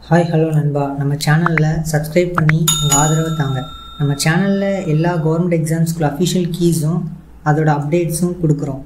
hi hello நண்பா நம்ம சேனலில் சப்ஸ்கிரைப் பண்ணி உங்கள் ஆதரவை தாங்க நம்ம சேனலில் எல்லா கவர்மெண்ட் எக்ஸாம்ஸ்க்குள்ள அஃபிஷியல் கீஸும் அதோட அப்டேட்ஸும் கொடுக்குறோம்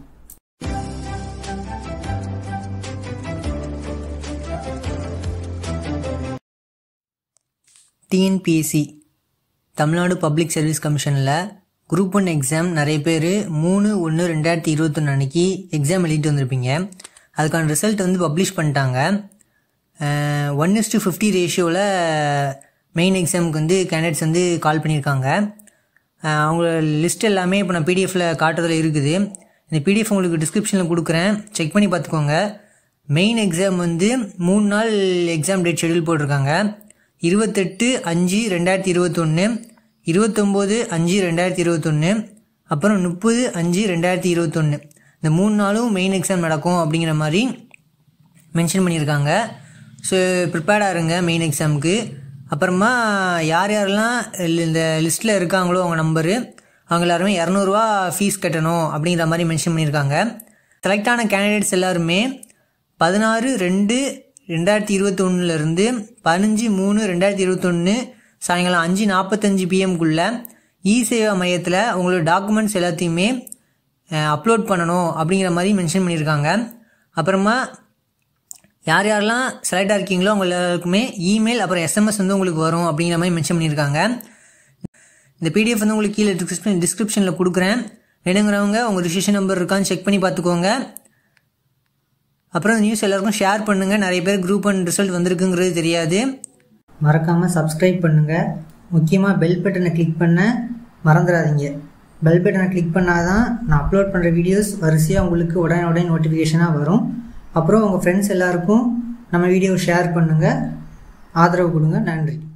டிஎன்பிஎஸ்சி தமிழ்நாடு பப்ளிக் சர்வீஸ் கமிஷனில் குரூப் ஒன் எக்ஸாம் நிறைய பேர் மூணு ஒன்று ரெண்டாயிரத்தி இருபத்தொன்று அன்னைக்கு எக்ஸாம் எழுதிட்டு வந்திருப்பீங்க அதுக்கான ரிசல்ட் வந்து பப்ளிஷ் பண்ணிட்டாங்க ஒன் இஸ் டு ஃபிஃப்டி ரேஷியோவில் மெயின் எக்ஸாமுக்கு வந்து கேண்டிடேட்ஸ் வந்து கால் பண்ணியிருக்காங்க அஹ் அவங்க லிஸ்ட் எல்லாமே இப்போ நான் பிடிஎஃப்பில் காட்டுறதுல இருக்குது இந்த பிடிஎஃப் உங்களுக்கு டிஸ்கிரிப்ஷனில் கொடுக்குறேன் செக் பண்ணி பார்த்துக்கோங்க மெயின் எக்ஸாம் வந்து மூணு நாள் எக்ஸாம் டேட் ஷெடியூல் போட்டிருக்காங்க இருபத்தெட்டு அஞ்சு ரெண்டாயிரத்தி இருபத்தொன்று இருபத்தொம்போது அஞ்சு ரெண்டாயிரத்தி இருபத்தொன்று அப்புறம் முப்பது அஞ்சு ரெண்டாயிரத்தி இருபத்தொன்று இந்த மூணு நாளும் மெயின் எக்ஸாம் நடக்கும் அப்படிங்கிற மாதிரி மென்ஷன் பண்ணியிருக்காங்க ஸோ ப்ரிப்பேர்டாக இருங்க மெயின் எக்ஸாமுக்கு அப்புறமா யார் யாரெல்லாம் இந்த லிஸ்ட்டில் இருக்காங்களோ அவங்க நம்பரு அவங்க எல்லாருமே இரநூறுவா ஃபீஸ் கட்டணும் அப்படிங்கிற மாதிரி மென்ஷன் பண்ணியிருக்காங்க செலக்ட் ஆன கேண்டிடேட்ஸ் எல்லாருமே பதினாறு ரெண்டு ரெண்டாயிரத்தி இருபத்தொன்னுலேருந்து பதினஞ்சு மூணு ரெண்டாயிரத்தி இருபத்தொன்று சாயங்காலம் அஞ்சு நாற்பத்தஞ்சு பிஎம்குள்ளே இ சேவா மையத்தில் உங்களோட டாக்குமெண்ட்ஸ் எல்லாத்தையுமே அப்லோட் பண்ணணும் அப்படிங்கிற மாதிரி மென்ஷன் பண்ணியிருக்காங்க அப்புறமா யார் யாரெல்லாம் செலக்ட் ஆகிருக்கீங்களோ அவங்க எல்லாருக்குமே இமெயில் அப்புறம் எஸ்எம்எஸ் வந்து உங்களுக்கு வரும் அப்படிங்கிற மாதிரி மென்ஷன் பண்ணியிருக்காங்க இந்த பிடிஎஃப் வந்து உங்களுக்கு கீழே டிஸ்கிரிப்ஷன் டிஸ்கிரிப்ஷனில் கொடுக்குறேன் வேணுங்கிறவங்க உங்கள் ரிஜிஸ்ட்ரேஷன் நம்பர் இருக்கான்னு செக் பண்ணி பார்த்துக்கோங்க அப்புறம் நியூஸ் எல்லாருக்கும் ஷேர் பண்ணுங்கள் நிறைய பேர் குரூப் ஒன் ரிசல்ட் வந்திருக்குங்கிறது தெரியாது மறக்காமல் சப்ஸ்கிரைப் பண்ணுங்கள் முக்கியமாக பெல் பட்டனை கிளிக் பண்ண மறந்துடாதீங்க பெல் பட்டனை கிளிக் பண்ணாதான் நான் அப்லோட் பண்ணுற வீடியோஸ் வரிசையாக உங்களுக்கு உடனே உடனே நோட்டிஃபிகேஷனாக வரும் அப்புறம் உங்கள் ஃப்ரெண்ட்ஸ் எல்லாருக்கும் நம்ம வீடியோவை ஷேர் பண்ணுங்கள் ஆதரவு கொடுங்க நன்றி